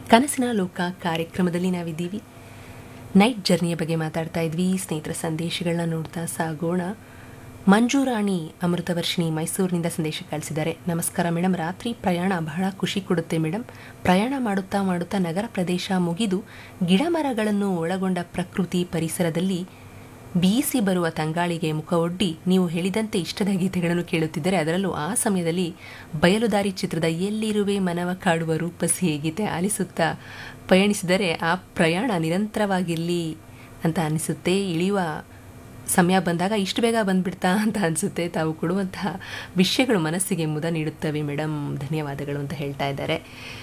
ಕನಸಿನ ಲೋಕ ಕಾರ್ಯಕ್ರಮದಲ್ಲಿ ನಾವಿದ್ದೀವಿ ನೈಟ್ ಜರ್ನಿಯ ಬಗ್ಗೆ ಮಾತಾಡ್ತಾ ಇದ್ವಿ ಸ್ನೇಹಿತರ ಸಂದೇಶಗಳನ್ನ ನೋಡ್ತಾ ಸಾಗೋಣ ಮಂಜುರಾಣಿ ಅಮೃತವರ್ಷಿಣಿ ಮೈಸೂರಿನಿಂದ ಸಂದೇಶ ಕಳಿಸಿದ್ದಾರೆ ನಮಸ್ಕಾರ ಮೇಡಮ್ ರಾತ್ರಿ ಪ್ರಯಾಣ ಬಹಳ ಖುಷಿ ಕೊಡುತ್ತೆ ಮೇಡಮ್ ಪ್ರಯಾಣ ಮಾಡುತ್ತಾ ಮಾಡುತ್ತಾ ನಗರ ಪ್ರದೇಶ ಮುಗಿದು ಗಿಡ ಮರಗಳನ್ನು ಒಳಗೊಂಡ ಪ್ರಕೃತಿ ಪರಿಸರದಲ್ಲಿ ಬೀಸಿ ಬರುವ ತಂಗಾಳಿಗೆ ಮುಖ ಒಡ್ಡಿ ನೀವು ಹೇಳಿದಂತೆ ಇಷ್ಟದ ಗೀತೆಗಳನ್ನು ಕೇಳುತ್ತಿದ್ದರೆ ಅದರಲ್ಲೂ ಆ ಸಮಯದಲ್ಲಿ ಬಯಲುದಾರಿ ಚಿತ್ರದ ಎಲ್ಲಿರುವೆ ಮನವ ಕಾಡುವ ರೂಪಸಿ ಗೀತೆ ಆಲಿಸುತ್ತಾ ಪಯಣಿಸಿದರೆ ಆ ಪ್ರಯಾಣ ನಿರಂತರವಾಗಿರಲಿ ಅಂತ ಅನಿಸುತ್ತೆ ಇಳಿಯುವ ಸಮಯ ಬಂದಾಗ ಇಷ್ಟು ಬೇಗ ಬಂದ್ಬಿಡ್ತಾ ಅಂತ ಅನಿಸುತ್ತೆ ತಾವು ಕೊಡುವಂತಹ ವಿಷಯಗಳು ಮನಸ್ಸಿಗೆ ಮುದ ನೀಡುತ್ತವೆ ಮೇಡಮ್ ಧನ್ಯವಾದಗಳು ಅಂತ ಹೇಳ್ತಾ ಇದ್ದಾರೆ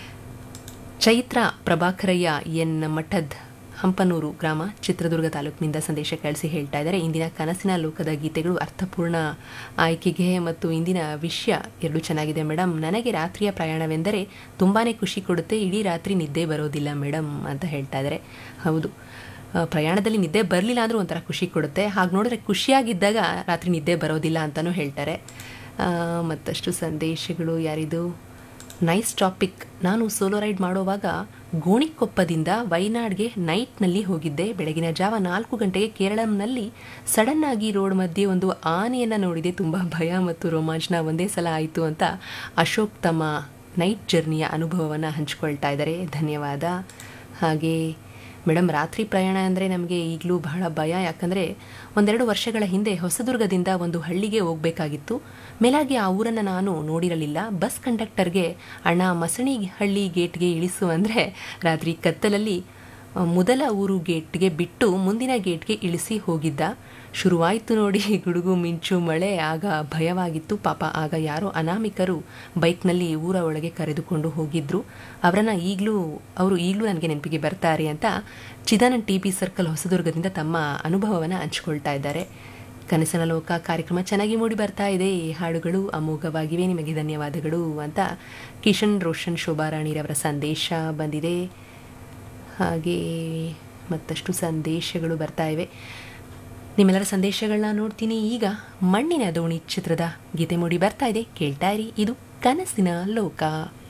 ಚೈತ್ರ ಪ್ರಭಾಕರಯ್ಯ ಎನ್ ಮಠದ್ ಹಂಪನೂರು ಗ್ರಾಮ ಚಿತ್ರದುರ್ಗ ತಾಲೂಕಿನಿಂದ ಸಂದೇಶ ಕಳಿಸಿ ಹೇಳ್ತಾ ಇದ್ದಾರೆ ಇಂದಿನ ಕನಸಿನ ಲೋಕದ ಗೀತೆಗಳು ಅರ್ಥಪೂರ್ಣ ಆಯ್ಕೆಗೆ ಮತ್ತು ಇಂದಿನ ವಿಷಯ ಎರಡು ಚೆನ್ನಾಗಿದೆ ಮೇಡಮ್ ನನಗೆ ರಾತ್ರಿಯ ಪ್ರಯಾಣವೆಂದರೆ ತುಂಬಾ ಖುಷಿ ಕೊಡುತ್ತೆ ಇಡೀ ರಾತ್ರಿ ನಿದ್ದೆ ಬರೋದಿಲ್ಲ ಮೇಡಮ್ ಅಂತ ಹೇಳ್ತಾ ಇದ್ದಾರೆ ಹೌದು ಆ, ಪ್ರಯಾಣದಲ್ಲಿ ನಿದ್ದೆ ಬರಲಿಲ್ಲ ಅಂದರೂ ಒಂಥರ ಖುಷಿ ಕೊಡುತ್ತೆ ಹಾಗೆ ನೋಡಿದ್ರೆ ಖುಷಿಯಾಗಿದ್ದಾಗ ರಾತ್ರಿ ನಿದ್ದೆ ಬರೋದಿಲ್ಲ ಅಂತಲೂ ಹೇಳ್ತಾರೆ ಆ, ಮತ್ತಷ್ಟು ಸಂದೇಶಗಳು ಯಾರಿದು ನೈಸ್ ಟಾಪಿಕ್ ನಾನು ಸೋಲೋ ರೈಡ್ ಮಾಡುವಾಗ ಗೋಣಿಕೊಪ್ಪದಿಂದ ವೈನಾಡ್ಗೆ ನೈಟ್ನಲ್ಲಿ ಹೋಗಿದ್ದೆ ಬೆಳಗಿನ ಜಾವ ನಾಲ್ಕು ಗಂಟೆಗೆ ಕೇರಳಂನಲ್ಲಿ ಸಡನ್ ಆಗಿ ರೋಡ್ ಮಧ್ಯೆ ಒಂದು ಆನೆಯನ್ನು ನೋಡಿದೆ ತುಂಬ ಭಯ ಮತ್ತು ರೋಮಾಂಚನ ಒಂದೇ ಸಲ ಆಯಿತು ಅಂತ ಅಶೋಕ್ ತಮ್ಮ ನೈಟ್ ಜರ್ನಿಯ ಅನುಭವವನ್ನು ಹಂಚ್ಕೊಳ್ತಾ ಇದ್ದಾರೆ ಧನ್ಯವಾದ ಹಾಗೆ ಮೇಡಮ್ ರಾತ್ರಿ ಪ್ರಯಾಣ ಅಂದರೆ ನಮಗೆ ಈಗಲೂ ಬಹಳ ಭಯ ಯಾಕಂದರೆ ಒಂದೆರಡು ವರ್ಷಗಳ ಹಿಂದೆ ಹೊಸದುರ್ಗದಿಂದ ಒಂದು ಹಳ್ಳಿಗೆ ಹೋಗಬೇಕಾಗಿತ್ತು ಮೇಲಾಗಿ ಆ ಊರನ್ನು ನಾನು ನೋಡಿರಲಿಲ್ಲ ಬಸ್ ಕಂಡಕ್ಟರ್ಗೆ ಅಣ್ಣ ಮಸಣಿ ಹಳ್ಳಿ ಗೇಟ್ಗೆ ಇಳಿಸು ಅಂದರೆ ರಾತ್ರಿ ಕತ್ತಲಲ್ಲಿ ಆ, ಮೊದಲ ಊರು ಗೇಟ್ಗೆ ಬಿಟ್ಟು ಮುಂದಿನ ಗೇಟ್ಗೆ ಇಳಿಸಿ ಹೋಗಿದ್ದ ಶುರುವಾಯಿತು ನೋಡಿ ಗುಡುಗು ಮಿಂಚು ಮಳೆ ಆಗ ಭಯವಾಗಿತ್ತು ಪಾಪ ಆಗ ಯಾರೋ ಅನಾಮಿಕರು ಬೈಕ್ನಲ್ಲಿ ಊರ ಒಳಗೆ ಕರೆದುಕೊಂಡು ಹೋಗಿದ್ರು ಅವರನ್ನು ಈಗಲೂ ಅವರು ಈಗಲೂ ನನಗೆ ನೆನಪಿಗೆ ಬರ್ತಾರೆ ಅಂತ ಚಿದಾನಂದ್ ಟಿ ಪಿ ಸರ್ಕಲ್ ಹೊಸದುರ್ಗದಿಂದ ತಮ್ಮ ಅನುಭವವನ್ನು ಹಂಚಿಕೊಳ್ತಾ ಇದ್ದಾರೆ ಕನಸಿನ ಲೋಕ ಕಾರ್ಯಕ್ರಮ ಚೆನ್ನಾಗಿ ಮೂಡಿ ಬರ್ತಾ ಇದೆ ಈ ಹಾಡುಗಳು ಅಮೋಘವಾಗಿವೆ ನಿಮಗೆ ಧನ್ಯವಾದಗಳು ಅಂತ ಕಿಶನ್ ರೋಷನ್ ಶೋಭಾರಾಣಿರವರ ಸಂದೇಶ ಬಂದಿದೆ ಹಾಗೆ ಮತ್ತಷ್ಟು ಸಂದೇಶಗಳು ಬರ್ತಾ ಇವೆ ನಿಮ್ಮೆಲ್ಲರ ಸಂದೇಶಗಳನ್ನ ನೋಡ್ತೀನಿ ಈಗ ಮಣ್ಣಿನ ದೋಣಿ ಚಿತ್ರದ ಗೀತೆ ಮೂಡಿ ಬರ್ತಾ ಇದೆ ಕೇಳ್ತಾ ಇರಿ ಇದು ಕನಸಿನ ಲೋಕ